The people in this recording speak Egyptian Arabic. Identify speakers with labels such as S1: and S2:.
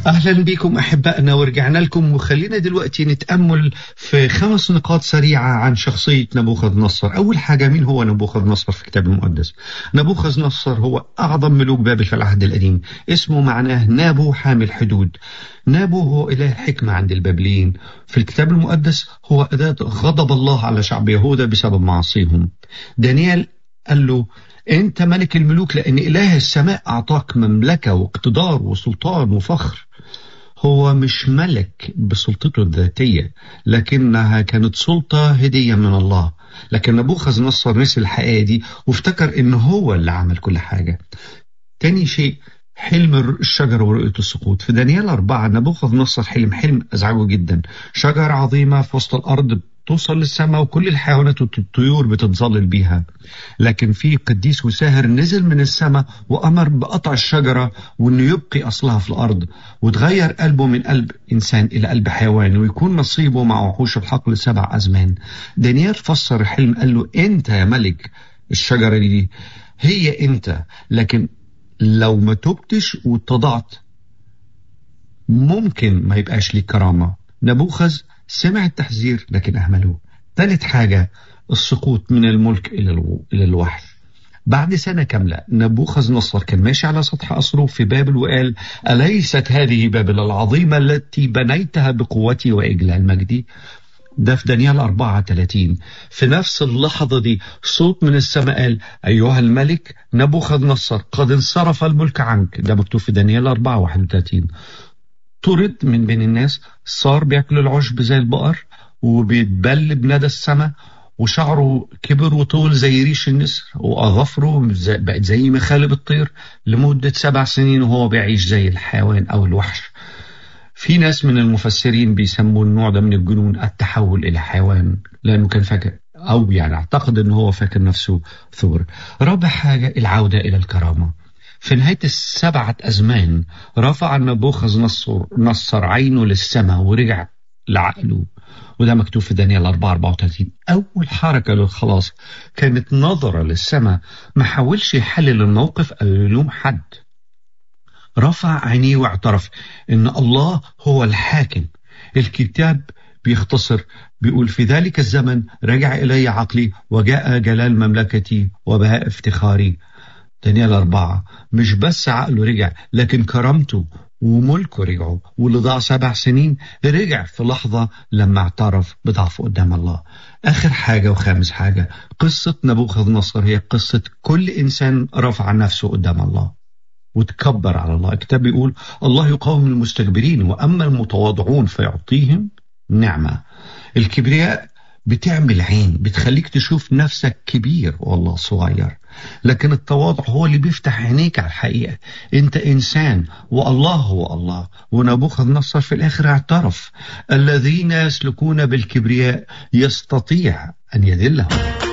S1: أهلا بكم أحبائنا ورجعنا لكم وخلينا دلوقتي نتأمل في خمس نقاط سريعة عن شخصية نبوخذ نصر أول حاجة مين هو نبوخذ نصر في الكتاب المقدس نبوخذ نصر هو أعظم ملوك بابل في العهد القديم اسمه معناه نابو حامل حدود نابو هو إله الحكمة عند البابليين في الكتاب المقدس هو أداة غضب الله على شعب يهوذا بسبب معاصيهم دانيال قال له أنت ملك الملوك لأن إله السماء أعطاك مملكة واقتدار وسلطان وفخر هو مش ملك بسلطته الذاتية لكنها كانت سلطة هدية من الله لكن نبوخذ نصر نسي الحقيقة دي وافتكر إن هو اللي عمل كل حاجة تاني شيء حلم الشجرة ورؤية السقوط في دانيال أربعة نبوخذ نصر حلم حلم أزعجه جدا شجرة عظيمة في وسط الأرض توصل للسماء وكل الحيوانات والطيور بتتظلل بيها لكن في قديس وساهر نزل من السماء وأمر بقطع الشجرة وأنه يبقي أصلها في الأرض وتغير قلبه من قلب إنسان إلى قلب حيوان ويكون نصيبه مع وحوش الحقل سبع أزمان دانيال فسر الحلم قال له أنت يا ملك الشجرة دي هي أنت لكن لو ما تبتش واتضعت ممكن ما يبقاش ليك كرامة نبوخذ سمع التحذير لكن أهملوه ثالث حاجة السقوط من الملك إلى الوحش بعد سنة كاملة نبوخذ نصر كان ماشي على سطح قصره في بابل وقال أليست هذه بابل العظيمة التي بنيتها بقوتي وإجلال مجدي ده في دانيال 34 في نفس اللحظة دي صوت من السماء قال أيها الملك نبوخذ نصر قد انصرف الملك عنك ده مكتوب في دانيال 4 31 طرد من بين الناس صار بياكل العشب زي البقر وبيتبل بندى السماء وشعره كبر وطول زي ريش النسر وأظافره بقت زي مخالب الطير لمدة سبع سنين وهو بيعيش زي الحيوان أو الوحش في ناس من المفسرين بيسموا النوع ده من الجنون التحول إلى حيوان لأنه كان فاكر أو يعني أعتقد أنه هو فاكر نفسه ثور رابع حاجة العودة إلى الكرامة في نهاية السبعة أزمان رفع نبوخذ نصر, نصر عينه للسماء ورجع لعقله وده مكتوب في دانيال 4 34 أول حركة للخلاص كانت نظرة للسماء ما حاولش يحلل الموقف أو يلوم حد رفع عينيه واعترف إن الله هو الحاكم الكتاب بيختصر بيقول في ذلك الزمن رجع إلي عقلي وجاء جلال مملكتي وبهاء افتخاري دانيال أربعة مش بس عقله رجع لكن كرامته وملكه رجعوا واللي ضاع سبع سنين رجع في لحظة لما اعترف بضعفه قدام الله آخر حاجة وخامس حاجة قصة نبوخذ نصر هي قصة كل إنسان رفع نفسه قدام الله وتكبر على الله الكتاب بيقول الله يقاوم المستكبرين وأما المتواضعون فيعطيهم نعمة الكبرياء بتعمل عين بتخليك تشوف نفسك كبير والله صغير لكن التواضع هو اللي بيفتح عينيك على الحقيقة انت انسان والله هو الله ونبوخذ نصر في الاخر اعترف الذين يسلكون بالكبرياء يستطيع ان يذلهم